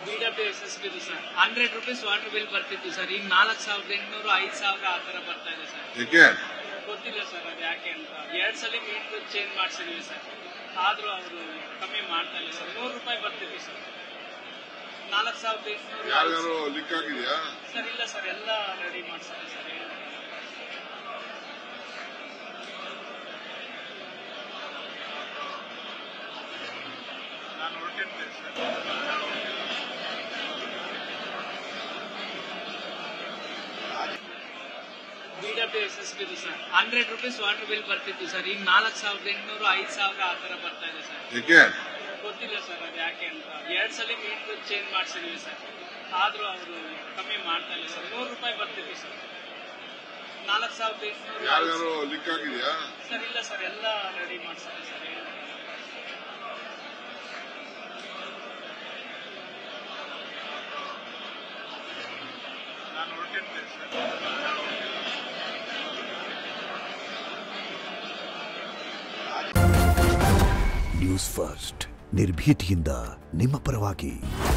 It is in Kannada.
ಬಿ ಡಬ್ಲ್ಯೂ ಎಸ್ ಎಸ್ ಬಿದು sir hundred rupees water bill ಬರ್ತಿತ್ತು ಸರ್ ಈಗ ನಾಲ್ಕು ಸಾವಿರದ ಎಂಟುನೂರು ಐದು ಸಾವಿರ ಆ ಥರ ಬರ್ತಾ ಇದೆ ಸರ್ ಏಕೆ ಗೊತ್ತಿಲ್ಲ ಸರ್ ಅದು ಯಾಕೆ ಅಂತ ಎರಡ್ ಸಲ ಮೀಟರ್ ಚೇಂಜ್ ಮಾಡಿಸಿದೀವಿ ಸರ್ ಆದ್ರೂ ಅವರು ಕಮ್ಮಿ ಮಾಡ್ತಾ ಇಲ್ಲ ಸರ್ ನೂರು ರೂಪಾಯಿ ಬರ್ತಿತ್ತು ಸರ್ ನಾಲ್ಕು ಸಾವಿರದ ಎಂಟುನೂರು ಯಾರ್ಯಾರು ಲಿಂಕ್ ಆಗಿದೆಯಾ ಸರ್ ಇಲ್ಲ ಸರ್ ಎಲ್ಲ ರೆಡಿ ಮಾಡ್ತಾರೆ ಸರ್ ನಾನು ಹೊರಟಿರ್ತೇನೆ sir B W S S ಬಿದು sir hundred rupees water bill ಬರ್ತಿತ್ತು ಸರ್ ಈಗ ನಾಲ್ಕು ಸಾವಿರದ ಎಂಟುನೂರು ಐದು ಸಾವಿರ ಆ ಥರ ಬರ್ತಾ ಇದೆ ಸರ್ ಏಕೆ ಗೊತ್ತಿಲ್ಲ ಸರ್ ಅದು ಯಾಕೆ ಅಂತ ಎರಡ್ ಸಲ ಮೀಟರ್ ಚೇಂಜ್ ಮಾಡಿಸಿದೀವಿ ಸರ್ ಆದ್ರೂ ಅವರು ಕಮ್ಮಿ ಮಾಡ್ತಾ ಇಲ್ಲ ಸರ್ ನೂರು ರೂಪಾಯಿ ಬರ್ತಿತ್ತು ಸರ್ ನಾಲ್ಕು ಸಾವಿರದ ಎಂಟುನೂರು ಯಾರ್ಯಾರು ಲಿಂಕ್ ಆಗಿದೆಯಾ ಸರ್ ಇಲ್ಲ ಸರ್ ಎಲ್ಲ ರೆಡಿ ಮಾಡ್ತಾರೆ ಸರ್ ನಾನು ಹೊರಟಿರ್ತೇನೆ ಸರ್ ನ್ಯೂಸ್ ಫಸ್ಟ್ ನಿರ್ಭೀತಿಯಿಂದ ನಿಮ್ಮ ಪರವಾಗಿ